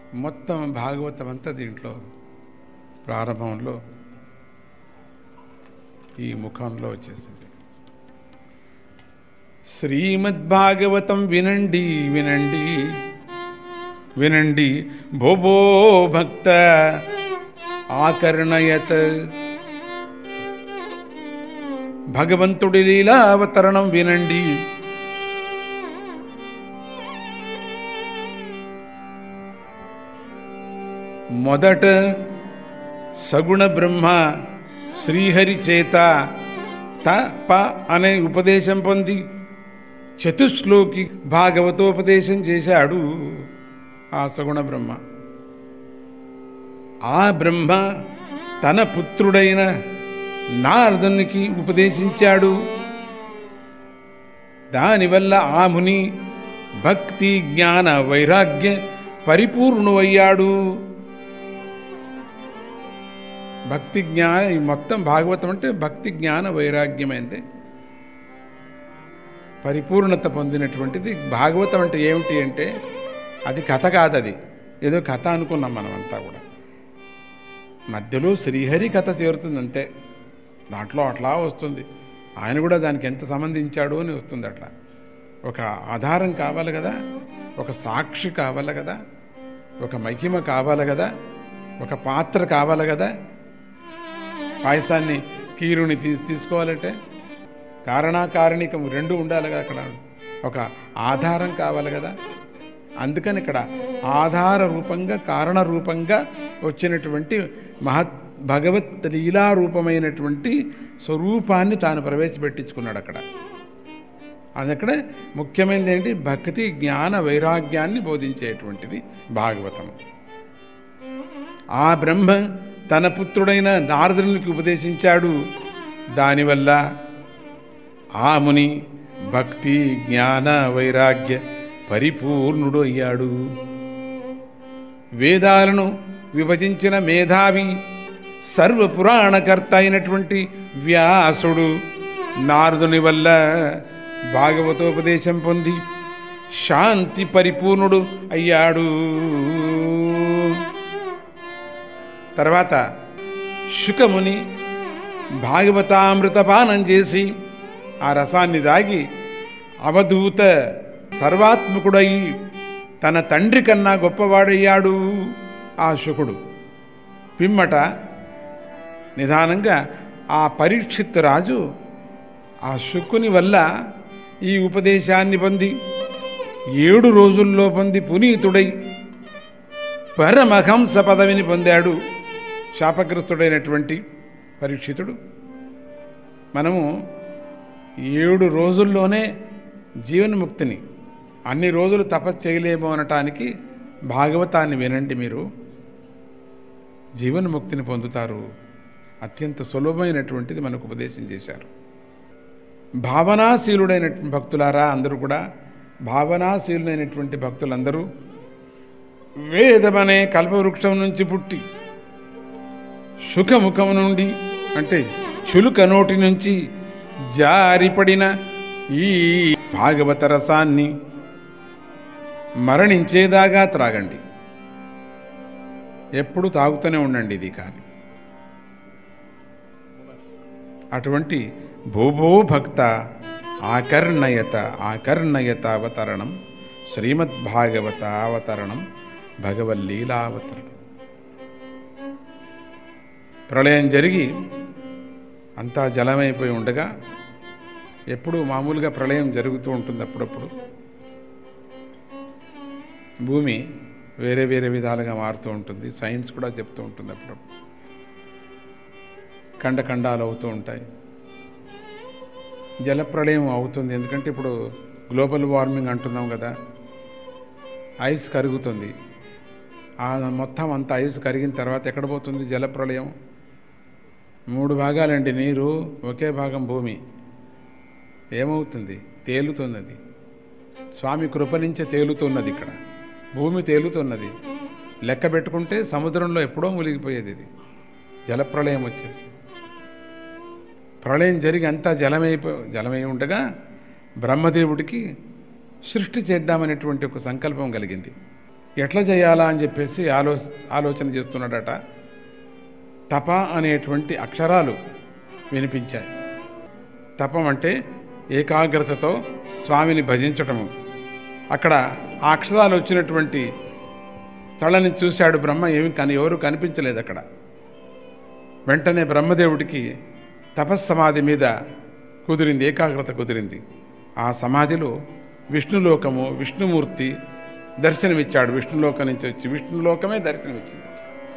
మొత్తం భాగవతం అంతా దీంట్లో ప్రారంభంలో ఈ ముఖంలో వచ్చేసింది శ్రీమద్భాగవతం వినండి వినండి వినండి భోభో భక్త ఆకర్ణయత్ భగవంతుడి లీలావతరణం వినండి మొదట సగుణ బ్రహ్మ శ్రీహరి చేత త ప అనే ఉపదేశం పొంది చతుశ్లోకి భాగవతోపదేశం చేశాడు ఆ సగుణ బ్రహ్మ ఆ బ్రహ్మ తన పుత్రుడైన నారదునికి ఉపదేశించాడు దానివల్ల ఆ ముని భక్తి జ్ఞాన వైరాగ్య పరిపూర్ణువయ్యాడు భక్తి జ్ఞాన ఈ మొత్తం భాగవతం అంటే భక్తి జ్ఞాన వైరాగ్యమైంది పరిపూర్ణత పొందినటువంటిది భాగవతం అంటే ఏమిటి అంటే అది కథ కాదు అది ఏదో కథ అనుకున్నాం మనం అంతా కూడా మధ్యలో శ్రీహరి కథ చేరుతుంది అంతే దాంట్లో అట్లా వస్తుంది ఆయన కూడా దానికి ఎంత సంబంధించాడు అని వస్తుంది అట్లా ఒక ఆధారం కావాలి కదా ఒక సాక్షి కావాలి కదా ఒక మహిమ కావాలి కదా ఒక పాత్ర కావాలి కదా పాయసాన్ని కీరుని తీ తీసుకోవాలంటే కారణాకారణికం రెండు ఉండాలి కదా అక్కడ ఒక ఆధారం కావాలి కదా అందుకని ఇక్కడ ఆధార రూపంగా కారణ రూపంగా వచ్చినటువంటి మహత్ భగవత్ లీలా రూపమైనటువంటి స్వరూపాన్ని తాను ప్రవేశపెట్టించుకున్నాడు అక్కడ అది అక్కడ ముఖ్యమైనది ఏంటి భక్తి జ్ఞాన వైరాగ్యాన్ని బోధించేటువంటిది భాగవతం ఆ బ్రహ్మ తన పుత్రుడైన నారదునికి ఉపదేశించాడు దానివల్ల ఆ ముని భక్తి జ్ఞాన వైరాగ్య పరిపూర్ణుడు అయ్యాడు వేదాలను విభజించిన మేధావి సర్వపురాణకర్త అయినటువంటి వ్యాసుడు నారదుని వల్ల భాగవతోపదేశం పొంది శాంతి పరిపూర్ణుడు అయ్యాడు తర్వాత శుకముని భాగవతామృతపానం చేసి ఆ రసాన్ని దాగి అవధూత సర్వాత్మకుడై తన తండ్రి కన్నా గొప్పవాడయ్యాడు ఆ శుకుడు పిమ్మట నిదానంగా ఆ పరీక్షిత్ రాజు ఆ శుకుని వల్ల ఈ ఉపదేశాన్ని పొంది ఏడు రోజుల్లో పొంది పునీతుడై పరమహంస పదవిని పొందాడు శాపగ్రస్తుడైనటువంటి పరీక్షితుడు మనము ఏడు రోజుల్లోనే జీవన్ముక్తిని అన్ని రోజులు తపస్సు చేయలేము అనటానికి భాగవతాన్ని వినండి మీరు జీవన్ముక్తిని పొందుతారు అత్యంత సులభమైనటువంటిది మనకు ఉపదేశం చేశారు భావనాశీలుడైన భక్తులారా అందరూ కూడా భావనాశీలుడైనటువంటి భక్తులందరూ వేదమనే కల్పవృక్షం నుంచి పుట్టి సుఖముఖం నుండి అంటే చులుక నోటి నుంచి జారిపడిన ఈ భాగవత రసాన్ని మరణించేదాగా త్రాగండి ఎప్పుడు తాగుతూనే ఉండండి ఇది కానీ అటువంటి భూభో భక్త ఆకర్ణయత ఆకర్ణయత అవతరణం శ్రీమద్భాగవత అవతరణం భగవల్లీలావతరణం ప్రళయం జరిగి అంతా జలమైపోయి ఉండగా ఎప్పుడు మామూలుగా ప్రళయం జరుగుతూ ఉంటుంది అప్పుడప్పుడు భూమి వేరే వేరే విధాలుగా మారుతూ ఉంటుంది సైన్స్ కూడా చెప్తూ ఉంటుంది అప్పుడప్పుడు ఖండఖండాలు అవుతూ ఉంటాయి జలప్రళయం అవుతుంది ఎందుకంటే ఇప్పుడు గ్లోబల్ వార్మింగ్ అంటున్నాం కదా ఐస్ కరుగుతుంది ఆ మొత్తం అంత ఐస్ కరిగిన తర్వాత ఎక్కడ పోతుంది జలప్రళయం మూడు భాగాలండి నీరు ఒకే భాగం భూమి ఏమవుతుంది తేలుతున్నది స్వామి కృప నుంచే తేలుతున్నది ఇక్కడ భూమి తేలుతున్నది లెక్క పెట్టుకుంటే సముద్రంలో ఎప్పుడో మునిగిపోయేది ఇది జలప్రళయం వచ్చేసి ప్రళయం జరిగి అంతా జలమైపో జలమై ఉండగా బ్రహ్మదేవుడికి సృష్టి చేద్దామనేటువంటి ఒక సంకల్పం కలిగింది ఎట్లా చేయాలా అని చెప్పేసి ఆలో ఆలోచన చేస్తున్నాడట తప అనేటువంటి అక్షరాలు వినిపించాయి తపం అంటే ఏకాగ్రతతో స్వామిని భజించటము అక్కడ ఆ అక్షరాలు వచ్చినటువంటి స్థలాన్ని చూశాడు బ్రహ్మ ఏమి కానీ ఎవరు కనిపించలేదు అక్కడ వెంటనే బ్రహ్మదేవుడికి తపస్సమాధి మీద కుదిరింది ఏకాగ్రత కుదిరింది ఆ సమాధిలో విష్ణులోకము విష్ణుమూర్తి దర్శనమిచ్చాడు విష్ణులోకం నుంచి వచ్చి విష్ణులోకమే దర్శనమిచ్చింది